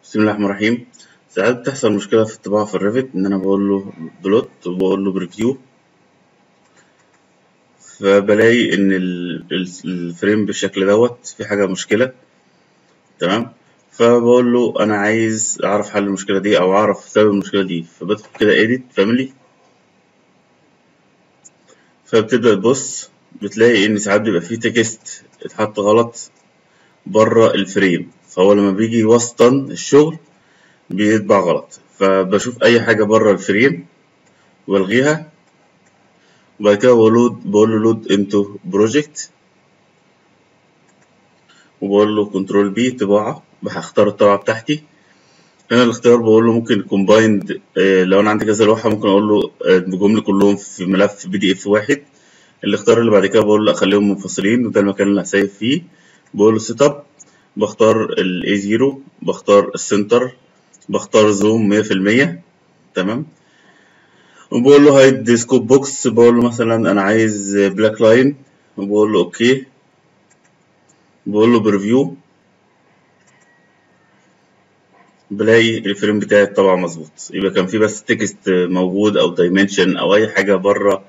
بسم الله الرحمن الرحيم ساعات بتحصل مشكلة في الطباعة في الريفت إن أنا بقول له بلوت وبقول له بريفيو فبلاقي إن ال- ال- الفريم بالشكل دوت في حاجة مشكلة تمام فبقول له أنا عايز أعرف حل المشكلة دي أو أعرف سبب المشكلة دي فبدخل كده edit family فبتبدأ تبص بتلاقي إن ساعات بيبقى فيه تكست اتحط غلط بره الفريم فهو لما بيجي يوسطن الشغل بيطبع غلط فبشوف اي حاجه بره الفريم والغيها وبعد كده بقول له بقول له لود انتو بروجكت وبقول له كنترول بي طباعه هختار الطبعه بتاعتي هنا الاختيار بقول له ممكن كومبايند لو انا عندي كذا لوحه ممكن اقول له ادمجهم لي كلهم في ملف بي دي اف واحد الاختيار اللي بعد كده بقول له اخليهم منفصلين وده المكان اللي هسيف فيه بقول له سيت اب بختار الاي 0 بختار السنتر بختار زوم مية في المية تمام وبقول له هايد سكوب بوكس بقول له مثلا انا عايز بلاك لاين وبقول له اوكي بقول له بريفيو بلاقي الفريم بتاعي طبعا مظبوط يبقى كان في بس تكست موجود او دايمنشن او اي حاجه بره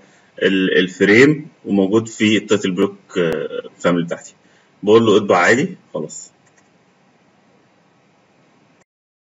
الفريم وموجود في التايتل بلوك فاميلي بتاعتي بقول له اطبع عادي خلاص